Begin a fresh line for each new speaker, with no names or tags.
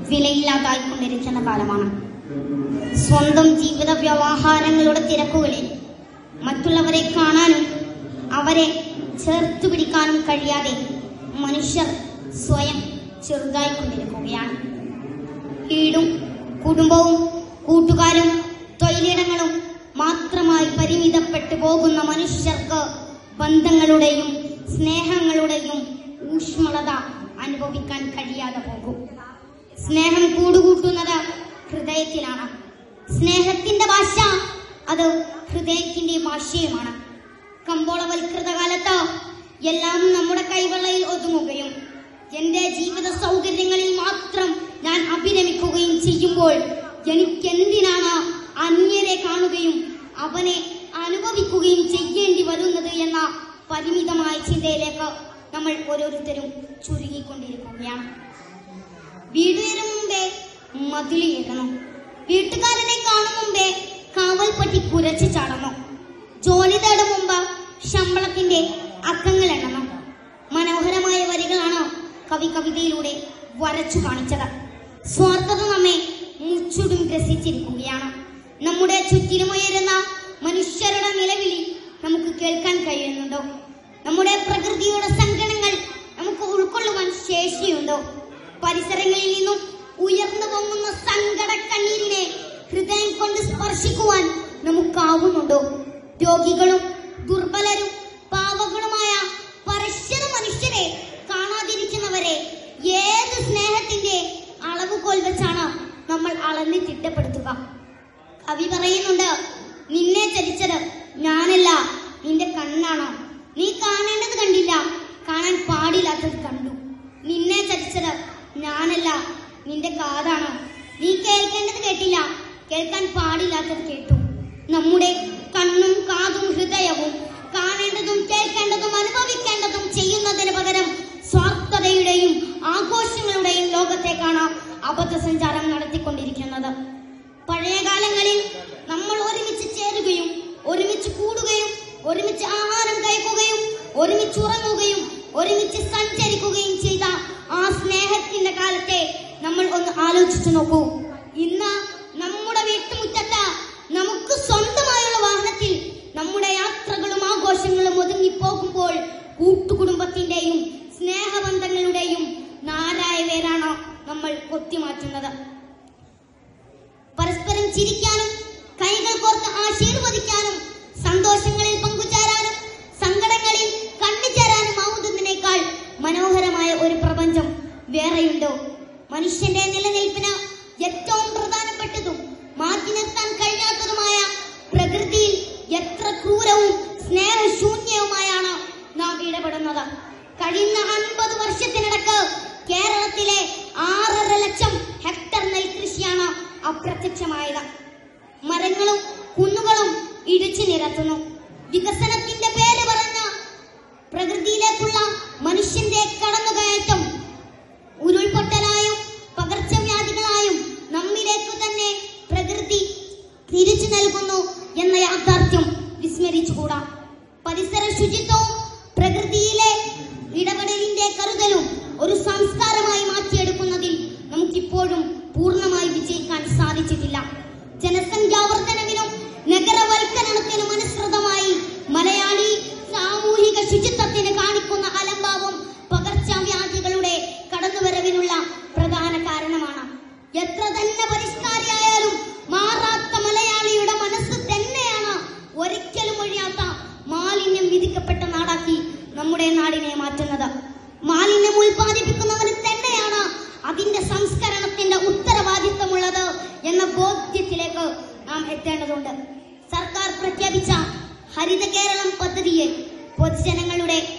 വിലയില്ലാതായിക്കൊണ്ടിരിക്കുന്ന കാലമാണ് സ്വന്തം ജീവിത വ്യവഹാരങ്ങളുടെ തിരക്കുകളിൽ മറ്റുള്ളവരെ കാണാനും അവരെ ചേർത്തു പിടിക്കാനും കഴിയാതെ മനുഷ്യർ സ്വയം ചെറുതായിക്കൊണ്ടിരിക്കുകയാണ് വീടും കുടുംബവും കൂട്ടുകാരും തൊഴിലിടങ്ങളും മാത്രമായി പരിമിതപ്പെട്ടു പോകുന്ന മനുഷ്യർക്ക് ബന്ധങ്ങളുടെയും സ്നേഹങ്ങളുടെയും ഊഷ്മളത അനുഭവിക്കാൻ കഴിയാതെ പോകും സ്നേഹം കൂടുകൂട്ടുന്നത് ഹൃദയത്തിലാണ് സ്നേഹത്തിന്റെ ഭാഷ അത് ഹൃദയത്തിന്റെ ഭാഷയുമാണ് കമ്പോളവൽകൃത കാലത്ത് എല്ലാം നമ്മുടെ കൈവെള്ളയിൽ ഒതുങ്ങുകയും എന്റെ ജീവിത സൗകര്യങ്ങളിൽ മാത്രം ഞാൻ അഭിരമിക്കുകയും ചെയ്യുമ്പോൾ എനിക്കെന്തിനാണ് അന്യരെ കാണുകയും അവനെ അനുഭവിക്കുകയും ചെയ്യേണ്ടി വരുന്നത് എന്ന പരിമിതമായ ചിന്തയിലേക്ക് നമ്മൾ ഓരോരുത്തരും ചുരുങ്ങിക്കൊണ്ടിരിക്കുകയാണ് വീടുയരും മുമ്പേ മതിലുയരണം വീട്ടുകാരനെ കാണും മുമ്പേ കാവൽപ്പട്ടി കുരച്ച് ചടന്നു ജോലി തേടും മുമ്പ് ശമ്പളത്തിന്റെ അക്കങ്ങൾ എണ്ണണം മനോഹരമായ വരികളാണ് കവി കവിതയിലൂടെ വരച്ചു കാണിച്ചത് സ്വാർത്ഥത നമ്മെ മുച്ചുടും ഗ്രസിച്ചിരിക്കുകയാണ് നമ്മുടെ ചുറ്റിലുമുയരുന്ന മനുഷ്യരുടെ നിലവിളി നമുക്ക് കേൾക്കാൻ കഴിയുന്നുണ്ടോ നമ്മുടെ പ്രകൃതിയുടെ സങ്കടങ്ങൾ നമുക്ക് ഉൾക്കൊള്ളുവാൻ ശേഷിയുണ്ടോ പരിസരങ്ങളിൽ നിന്നും ഉയർന്നു പൊങ്ങുന്ന സങ്കട കണ്ണീരിനെ ഹൃദയം കൊണ്ട് സ്പർശിക്കുവാൻ നമുക്കാവുന്നുണ്ടോ രോഗികളും ദുർബലരും പാവങ്ങളുമായ പരശ്വര മനുഷ്യരെ കാണാതിരിക്കുന്നവരെ ഏത് സ്നേഹത്തിന്റെ അളവുകോൽ വെച്ചാണ് നമ്മൾ അളന്ന് തിട്ടപ്പെടുത്തുക കവി പറയുന്നുണ്ട് നിന്നെ ചതിച്ചത് ഞാനല്ല നിന്റെ കണ്ണാണ് നീ കാണേണ്ടത് കണ്ടില്ല കാണാൻ പാടില്ലാത്തത് കണ്ടു നിന്നെ ചതിച്ചത് ഞാനല്ല നിന്റെ കാതാണ് നീ കേൾക്കേണ്ടത് കേട്ടില്ല കേൾക്കാൻ പാടില്ലാത്തത് കേട്ടു നമ്മുടെ കണ്ണും കാതും ഹൃദയവും കാണേണ്ടതും കേൾക്കേണ്ടതും അനുഭവിക്കേണ്ടതും ചെയ്യുന്നതിന് പകരം സ്വാർത്ഥതയുടെയും ആഘോഷങ്ങളുടെയും ലോകത്തേക്കാണ് അബദ്ധസഞ്ചാരം നടത്തിക്കൊണ്ടിരിക്കുന്നത് പഴയ കാലങ്ങളിൽ നമ്മൾ ഒരുമിച്ച് ചേരുകയും ഒരുമിച്ച് കൂടുകയും ഒരുമിച്ച് ആഹാരം കഴിക്കുകയും ഒരുമിച്ച് ഉറങ്ങുകയും ഒരുമിച്ച് സഞ്ചരിക്കുകയും ചെയ്ത ആ സ്നേഹത്തിന്റെ കാലത്തെ നമ്മൾ ഒന്ന് ആലോചിച്ചു നോക്കൂ ഇന്ന് നമ്മുടെ വീട്ടുമുറ്റത്ത് നമുക്ക് സ്വന്തമായുള്ള വാഹനത്തിൽ നമ്മുടെ യാത്രകളും ആഘോഷങ്ങളും ഒതുങ്ങിപ്പോകുമ്പോൾ കൂട്ടുകുടുംബത്തിന്റെയും സ്നേഹബന്ധങ്ങളുടെയും നാരായ വേരാണ് നമ്മൾ കൊത്തിമാറ്റുന്നത് പരസ്പരം ചിരിക്കാനും കൈകൾ കോർത്ത് ആശീർവദിക്കാനും സന്തോഷങ്ങളിൽ പങ്കുചേരാനും സങ്കടങ്ങളിൽ കണ്ണുചേരാനും ആവുന്നതിനേക്കാൾ മനോഹരമായ ഒരു പ്രപഞ്ചം വേറെയുണ്ടോ മനുഷ്യന്റെ നിലനിൽപ്പിന് ഏറ്റവും പ്രധാനപ്പെട്ടതും മാറ്റി നിർത്താൻ കഴിയാത്തതുമായ പ്രകൃതിയിൽ എത്ര ക്രൂരവും സ്നേഹശൂന്യവുമായാണ് നാം ഇടപെടുന്നത് കഴിഞ്ഞ അൻപത് വർഷത്തിനിടക്ക് കേരളത്തിലെ ആറര ലക്ഷം ഹെക്ടർ നെൽകൃഷിയാണ് അപ്രത്യക്ഷമായത് മരങ്ങളും കുന്നുകളും ഇടിച്ചു നിരത്തുന്നു വികസനത്തിന്റെ പേര് പറഞ്ഞ പ്രകൃതിയിലേക്കുള്ള മനുഷ്യന്റെ കടന്നുകയറ്റം ഉരുൾപൊട്ടലായും പകർച്ചവ്യാധികളായും നമ്മിലേക്ക് തന്നെ പ്രകൃതി തിരിച്ചു നൽകുന്നു എന്ന യാഥാർത്ഥ്യം വിസ്മരിച്ചുകൂടാ പരിസര ശുചിത്വവും പ്രകൃതിയിലെ ഇടപെടലിന്റെ കരുതലും ഒരു സംസ്കാരമായി മാറ്റിയെടുക്കുന്നതിൽ നമുക്കിപ്പോഴും പൂർണ്ണമായി വിജയിക്കാൻ സാധിച്ചിട്ടില്ല ജനസംഖ്യാവർദ്ധനവിനും നഗരവൽക്കരണത്തിനും അനുസൃതമായി മലയാളി സാമൂഹിക ശുചിത്വത്തിന് കാണിക്കുന്ന അലംഭാവം പകർച്ചവ്യാധികളുടെ കടന്നുവരവിനുള്ള പ്രധാന കാരണമാണ് എത്ര തന്നെ പരിഷ്കാരിയായാലും മാറാത്ത മലയാളിയുടെ മനസ്സ് തന്നെയാണ് ഒരിക്കലും ഒഴിയാത്ത മാലിന്യം വിധിക്കപ്പെട്ട നാടാക്കി നമ്മുടെ നാടിനെ മാറ്റുന്നത് മാലിന്യം ഉൽപ്പാദിപ്പിക്കുന്നവന് തന്നെയാണ് അതിന്റെ സംസ്കരണത്തിന്റെ ഉത്തരവാദിത്തമുള്ളത് എന്ന ബോധ്യത്തിലേക്ക് നാം എത്തേണ്ടതുണ്ട് സർക്കാർ പ്രഖ്യാപിച്ച ഹരിത കേരളം പദ്ധതിയെ പൊതുജനങ്ങളുടെ